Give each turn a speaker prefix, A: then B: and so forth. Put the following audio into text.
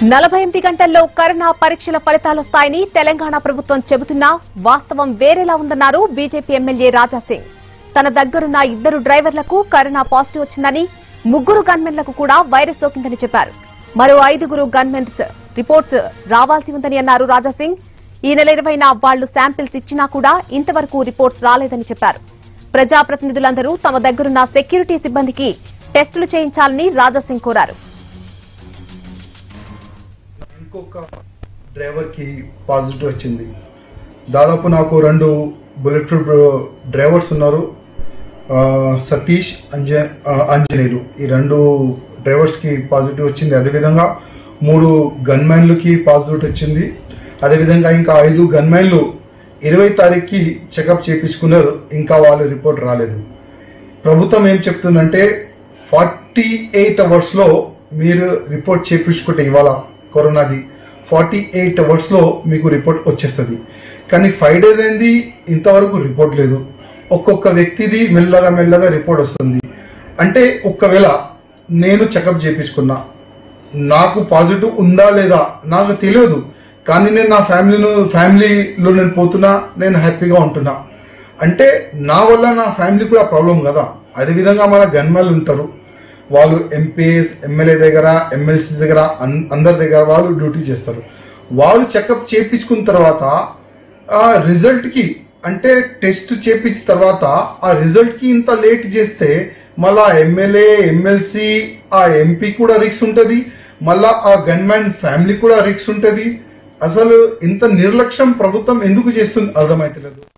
A: నలభై ఎనిమిది గంటల్లో కరోనా పరీక్షల ఫలితాలొస్తాయని తెలంగాణ ప్రభుత్వం చెబుతున్నా వాస్తవం వేరేలా ఉందన్నారు బీజేపీ ఎమ్మెల్యే రాజా సింగ్ తన దగ్గరున్న ఇద్దరు డ్రైవర్లకు కరోనా పాజిటివ్ వచ్చిందని ముగ్గురు గన్మెన్లకు కూడా వైరస్ సోకిందని చెప్పారు మరో ఐదుగురు గన్మెన్స్ రిపోర్ట్స్ రావాల్సి ఉందని అన్నారు రాజా సింగ్ ఈ నెల ఇరవైన వాళ్లు శాంపిల్స్ ఇచ్చినా కూడా ఇంతవరకు రిపోర్ట్స్ రాలేదని చెప్పారు ప్రజాప్రతినిధులందరూ తమ దగ్గరున్న సెక్యూరిటీ సిబ్బందికి టెస్టులు చేయించాలని రాజా సింగ్ కోరారు
B: ఇంకొక డ్రైవర్కి పాజిటివ్ వచ్చింది దాదాపు నాకు రెండు బుల్లెట్ ప్రూఫ్ డ్రైవర్స్ ఉన్నారు ఆ, సతీష్ అంజ ఆ, ఆంజనేయులు ఈ రెండు డ్రైవర్స్కి పాజిటివ్ వచ్చింది అదేవిధంగా మూడు గన్మ్యాన్లకి పాజిటివ్ వచ్చింది అదేవిధంగా ఇంకా ఐదు గన్మ్యాన్లు ఇరవై తారీఖుకి చెకప్ చేయించుకున్నారు ఇంకా వాళ్ళ రిపోర్ట్ రాలేదు ప్రభుత్వం ఏం చెప్తుందంటే ఫార్టీ ఎయిట్ అవర్స్లో మీరు రిపోర్ట్ చేయించుకుంటే ఇవాళ కరోనాది ఫార్టీ ఎయిట్ అవర్స్లో మీకు రిపోర్ట్ వచ్చేస్తుంది కానీ ఫైవ్ డేస్ అయింది ఇంతవరకు రిపోర్ట్ లేదు ఒక్కొక్క వ్యక్తిది మెల్లగా మెల్లగా రిపోర్ట్ వస్తుంది అంటే ఒకవేళ నేను చెకప్ చేయించుకున్నా నాకు పాజిటివ్ ఉందా లేదా నాకు తెలియదు కానీ నేను నా ఫ్యామిలీను ఫ్యామిలీలో నేను పోతున్నా నేను హ్యాపీగా ఉంటున్నా అంటే నా వల్ల నా ఫ్యామిలీ కూడా ప్రాబ్లం కదా అదేవిధంగా మన గన్మెల్ ఉంటారు వాళ్ళు ఎంపీఎస్ ఎమ్మెల్యే దగ్గర ఎమ్మెల్సీ దగ్గర అన్- అందరి దగ్గర వాళ్ళు డ్యూటీ చేస్తారు వాళ్ళు చెకప్ చేయించుకున్న తర్వాత ఆ రిజల్ట్ కి అంటే టెస్ట్ చేపించిన తర్వాత ఆ రిజల్ట్ కి ఇంత లేట్ చేస్తే మళ్ళా ఎమ్మెల్యే ఎమ్మెల్సీ ఆ ఎంపీ కూడా రిక్స్ ఉంటది మళ్ళా ఆ గన్మ్యాన్ ఫ్యామిలీ కూడా రిక్స్ ఉంటది అసలు ఇంత నిర్లక్ష్యం ప్రభుత్వం ఎందుకు చేస్తుంది అర్థమైతలేదు